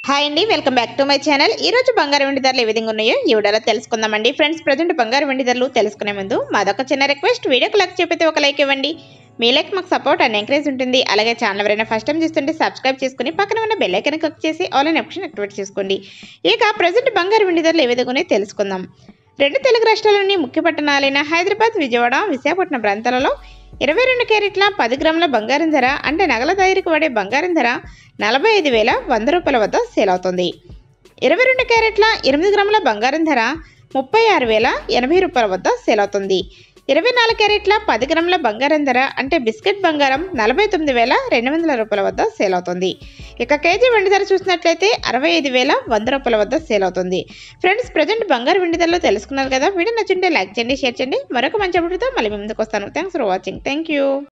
hi అండి welcome back to my channel ఈ రోజు బంగారు వెండి ధరలు ఏ విధంగా ఉన్నాయో ఈ వీడియోలో తెలుసుకుందామండి ఫ్రెండ్స్ ప్రజెంట్ బంగారు వెండి ధరలు తెలుసుకునే ముందు మాదొక చిన్న రిక్వెస్ట్ వీడియోకి లైక్ చెప్పితే ఒక లైక్ ఇవ్వండి మీ లైక్ మాకు సపోర్ట్ అండ్ ఎంకరేజ్ ఉంటుంది అలాగే ఛానల్ ఎవరైనా ఫస్ట్ టైం చూస్తుంటే సబ్స్క్రైబ్ చేసుకుని పక్కన ఉన్న బెల్ ఐకన్ క్లిక్ చేసి ఆల్ అనే ఆప్షన్ యాక్టివేట్ చేసుకోండి ఇక ప్రజెంట్ బంగారు వెండి ధరలు ఏ విధంగా ఉన్నాయో తెలుసుకుందాం రెండు తెలుగు రాష్ట్రాల్లోని ముఖ్య పట్టణాలైన హైదరాబాద్ విజయవాడ విశాఖపట్నం ప్రాంతాలలో ఇరవై రెండు క్యారెట్ల పది గ్రాముల బంగారం ధర అంటే నగల తయారీకి వాడే బంగారం ధర నలభై ఐదు వేల వంద రూపాయల వద్ద సేల్ అవుతుంది ఇరవై రెండు క్యారెట్ల ఎనిమిది గ్రాముల బంగారం ధర ముప్పై ఆరు వేల ఎనభై రూపాయల వద్ద సేల్ అవుతుంది ఇరవై నాలుగు క్యారెట్ల పది గ్రాముల బంగారం ధర అంటే బిస్కెట్ బంగారం నలభై తొమ్మిది వేల రెండు వందల రూపాయల వద్ద సేల్ అవుతుంది ఇక కేజీ వెండి ధర చూసినట్లయితే అరవై ఐదు వేల వంద రూపాయల వద్ద సేల్ అవుతుంది ఫ్రెండ్స్ ప్రజెంట్ బంగారు వెండి ధరలో తెలుసుకున్నారు కదా వీడియో నచ్చుంటే లైక్ చేయండి షేర్ చేయండి మరొక మంచి అభివృద్ధితో మళ్ళీ మీ ముందుకు వస్తాను thanks for watching thank you